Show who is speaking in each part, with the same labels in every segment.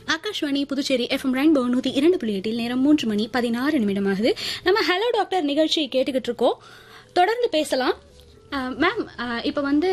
Speaker 1: Akashvani Puducherry FM rainbow நூத்தி இரண்டு புள்ளி எட்டில் நேரம் மூன்று மணி பதினாறு நிமிடமாகுது நம்ம ஹலோ டாக்டர் நிகழ்ச்சி கேட்டுக்கிட்டு இருக்கோம் தொடர்ந்து பேசலாம் மேம் இப்போ வந்து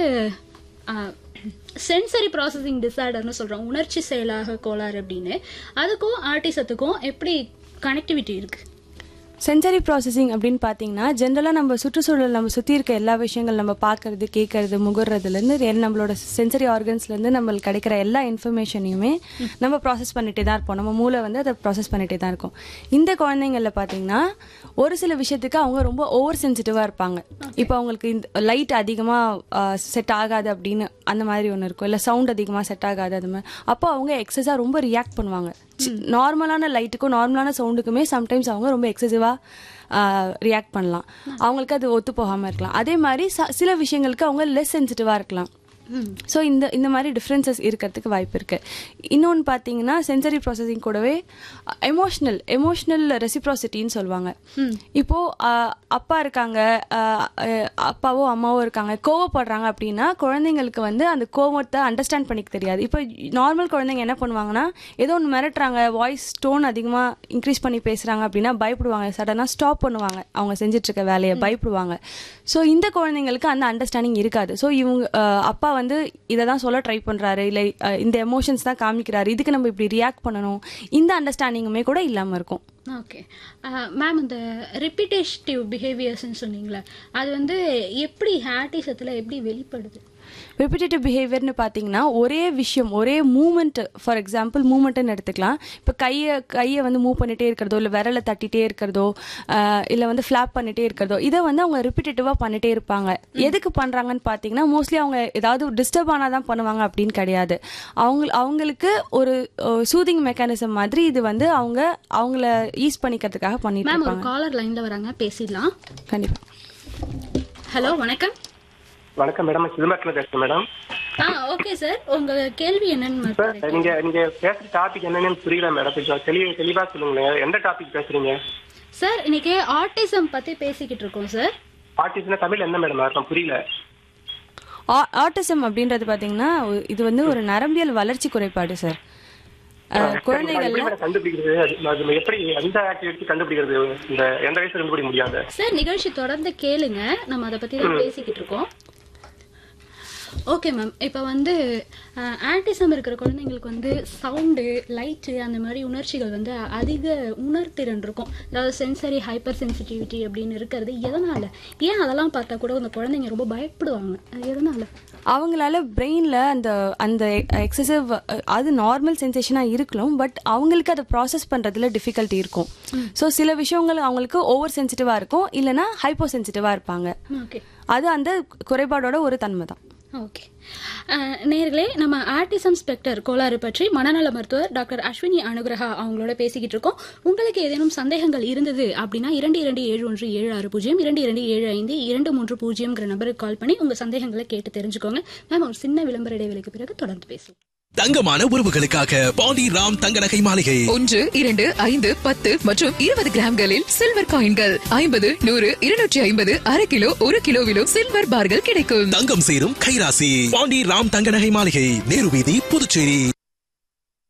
Speaker 1: சென்சரி ப்ராசஸிங் டிசார்டர்னு சொல்றோம் உணர்ச்சி செயலாக கோளாறு அப்படின்னு அதுக்கும் ஆர்டிசத்துக்கும் எப்படி கனெக்டிவிட்டி இருக்கு
Speaker 2: சென்சரி ப்ராசஸிங் அப்படின்னு பார்த்தீங்கன்னா ஜென்ரலாக நம்ம சுற்றுச்சூழல் நம்ம சுற்றி இருக்க எல்லா விஷயங்கள் நம்ம பார்க்கறது கேட்கறது முகர்றதுலேருந்து நம்மளோட சென்சரி ஆர்கன்ஸ்லேருந்து நம்மளுக்கு கிடைக்கிற எல்லா இன்ஃபர்மேஷனையுமே நம்ம ப்ராசஸ் பண்ணிட்டே தான் இருப்போம் நம்ம மூளை வந்து அதை ப்ராசஸ் பண்ணிட்டே தான் இருக்கும் இந்த குழந்தைங்களில் பார்த்தீங்கன்னா ஒரு சில விஷயத்துக்கு அவங்க ரொம்ப ஓவர் சென்சிட்டிவாக இருப்பாங்க இப்போ அவங்களுக்கு இந்த லைட் அதிகமாக செட் ஆகாது அப்படின்னு அந்த மாதிரி ஒன்று இருக்கும் இல்லை சவுண்ட் அதிகமாக செட் ஆகாது அது மாதிரி அப்போ அவங்க எக்ஸஸாக ரொம்ப ரியாக்ட் பண்ணுவாங்க நார்மலான லைட்டுக்கும் நார்மலான சவுண்டுக்குமே சம்டைம்ஸ் அவங்க ரொம்ப எக்ஸசிவாக ரியாக்ட் பண்ணலாம் அவங்களுக்கு அது ஒத்து போகாமல் இருக்கலாம் அதே மாதிரி ச- சில விஷயங்களுக்கு அவங்க லெஸ் சென்சிட்டிவாக இருக்கலாம் ஸோ இந்த இந்த மாதிரி டிஃப்ரென்சஸ் இருக்கிறதுக்கு வாய்ப்பு இருக்கு இன்னொன்று பார்த்தீங்கன்னா சென்சரி ப்ராசஸிங் கூடவே எமோஷ்னல் எமோஷ்னல் ரெசிப்ராசிட்டின்னு சொல்லுவாங்க இப்போ அஹ், அப்பா இருக்காங்க அஹ், அஹ், அப்பாவோ அம்மாவோ இருக்காங்க கோவப்படுறாங்க அப்படின்னா குழந்தைங்களுக்கு வந்து அந்த கோவத்தை அண்டர்ஸ்டாண்ட் பண்ணிக்க தெரியாது இப்போ நார்மல் குழந்தைங்க என்ன பண்ணுவாங்கன்னா ஏதோ ஒன்று மிரட்டுறாங்க வாய்ஸ் டோன் அதிகமாக இன்க்ரீஸ் பண்ணி பேசுகிறாங்க அப்படின்னா பயப்படுவாங்க சடனாக ஸ்டாப் பண்ணுவாங்க அவங்க செஞ்சுட்டு இருக்க வேலையை பயப்படுவாங்க ஸோ இந்த குழந்தைங்களுக்கு அந்த அண்டர்ஸ்டாண்டிங் இருக்காது ஸோ இவங்க அஹ், அப்பா வந்து இதை தான் சொல்ல ட்ரை பண்ணுறாரு இல்லை இந்த எமோஷன்ஸ் தான் காமிக்கிறாரு இதுக்கு நம்ம இப்படி ரியாக்ட் பண்ணணும் இந்த அண்டர்ஸ்டாண்டிங்குமே கூட இல்லாமல் இருக்கும்
Speaker 1: ஓகே மேம் இந்த ரிப்பிட்டேட்டிவ் பிஹேவியர்ஸ்னு சொன்னீங்களே அது வந்து எப்படி ஆர்டிசத்தில் எப்படி வெளிப்படுது
Speaker 2: ரிப்பிட்டேட்டிவ் பிஹேவியர்னு பார்த்தீங்கன்னா ஒரே விஷயம் ஒரே மூமெண்ட் ஃபார் எக்ஸாம்பிள் மூமெண்ட்னு எடுத்துக்கலாம் இப்போ கையை கையை வந்து மூவ் பண்ணிட்டே இருக்கிறதோ இல்லை விரலை தட்டிட்டே இருக்கிறதோ இல்லை வந்து ஃப்ளாப் பண்ணிட்டே இருக்கிறதோ இதை வந்து அவங்க ரிப்பிட்டேட்டிவாக பண்ணிட்டே இருப்பாங்க எதுக்கு பண்ணுறாங்கன்னு பார்த்தீங்கன்னா மோஸ்ட்லி அவங்க ஏதாவது டிஸ்டர்ப் ஆனால் தான் பண்ணுவாங்க அப்படின்னு கிடையாது அவங்க அவங்களுக்கு ஒரு சூதிங் மெக்கானிசம் மாதிரி இது வந்து அவங்க அவங்கள ஈஸ் பண்ணிக்கிறதுக்காக பண்ணிட்டு
Speaker 1: மேம் ஒரு
Speaker 2: இருப்பாங்க
Speaker 1: காலர் லைன்ல வராங்க பேசிடலாம்
Speaker 2: கண்டிப்பாக
Speaker 1: ஹலோ வணக்கம்
Speaker 3: வணக்கம் மேடம் சிதம்பரத்துல பேசுறேன் மேடம்
Speaker 1: ஆ ஓகே சார் உங்க கேள்வி என்னன்னு
Speaker 3: சார்
Speaker 1: மட்டும்
Speaker 3: நீங்க நீங்க பேசுற டாபிக் என்னன்னு புரியல மேடம் கொஞ்சம் தெளிவா தெளிவா சொல்லுங்களேன் எந்த டாபிக் பேசுறீங்க
Speaker 1: சார் இன்னைக்கு ஆட்டிசம் பத்தி பேசிக்கிட்டு இருக்கோம் சார்
Speaker 3: ஆர்டிஸ்ட்னா தமிழ் என்ன மேடம் அர்த்தம் புரியல
Speaker 2: ஆட்டிசம் அப்படின்றது பார்த்தீங்கன்னா ஒ- இது வந்து ஒரு நரம்பியல் வளர்ச்சி குறைபாடு சார் அஹ்,
Speaker 3: எப்படி
Speaker 2: குழந்தைகள்ல
Speaker 3: மேடம் கண்டுபிடிக்கிறது அது அது எப்படி எந்த ஆக்டிவிட்டி கண்டுபிடிக்கிறது இந்த எந்த வயசுல கண்டுபிடிக்க முடியாது
Speaker 1: சார் நிகழ்ச்சி தொடர்ந்து கேளுங்க நம்ம அதை பத்தி தான் பேசிக்கிட்டு இருக்கோம் ஓகே மேம் இப்போ வந்து ஆன்டிசம் இருக்கிற குழந்தைங்களுக்கு வந்து சவுண்டு லைட்டு அந்த மாதிரி உணர்ச்சிகள் வந்து அதிக உணர்திறன் இருக்கும் அதாவது சென்சரி ஹைப்பர் சென்சிட்டிவிட்டி அப்படின்னு இருக்கிறது எதனால ஏன் அதெல்லாம் பார்த்தா கூட அந்த குழந்தைங்க ரொம்ப பயப்படுவாங்க அது எதனால
Speaker 2: அவங்களால பிரெயின்ல அந்த அந்த எக்ஸசிவ் அது நார்மல் சென்சேஷனாக இருக்கலாம் பட் அவங்களுக்கு அதை ப்ராசஸ் பண்றதுல டிஃபிகல்ட்டி இருக்கும் ஸோ சில விஷயங்கள் அவங்களுக்கு ஓவர் சென்சிட்டிவாக இருக்கும் இல்லைன்னா ஹைப்போ சென்சிட்டிவாக இருப்பாங்க
Speaker 1: ஓகே
Speaker 2: அது அந்த குறைபாடோட ஒரு தன்மை தான்
Speaker 1: ஓகே நேர்களே நம்ம ஆர்டிசம் ஸ்பெக்டர் கோளாறு பற்றி மனநல மருத்துவர் டாக்டர் அஸ்வினி அனுகிரகா அவங்களோட பேசிக்கிட்டு இருக்கோம் உங்களுக்கு ஏதேனும் சந்தேகங்கள் இருந்தது அப்படின்னா இரண்டு இரண்டு ஏழு ஒன்று ஏழு ஆறு பூஜ்ஜியம் இரண்டு இரண்டு ஏழு ஐந்து இரண்டு மூன்று பூஜ்ஜியம்ங்கிற நம்பருக்கு கால் பண்ணி உங்க சந்தேகங்களை கேட்டு தெரிஞ்சுக்கோங்க மேம் ஒரு சின்ன விளம்பர இடைவெளிக்கு பிறகு தொடர்ந்து பேசுவோம்
Speaker 4: தங்கமான உறவுகளுக்காக பாண்டி ராம் தங்க நகை மாளிகை
Speaker 5: ஒன்று இரண்டு ஐந்து பத்து மற்றும் இருபது கிராம்களில் சில்வர் காயின்கள் ஐம்பது நூறு இருநூற்றி ஐம்பது அரை கிலோ ஒரு கிலோவிலும் சில்வர் பார்கள் கிடைக்கும்
Speaker 4: தங்கம் சேரும் கைராசி பாண்டி ராம் தங்க நகை மாளிகை நேரு வீதி புதுச்சேரி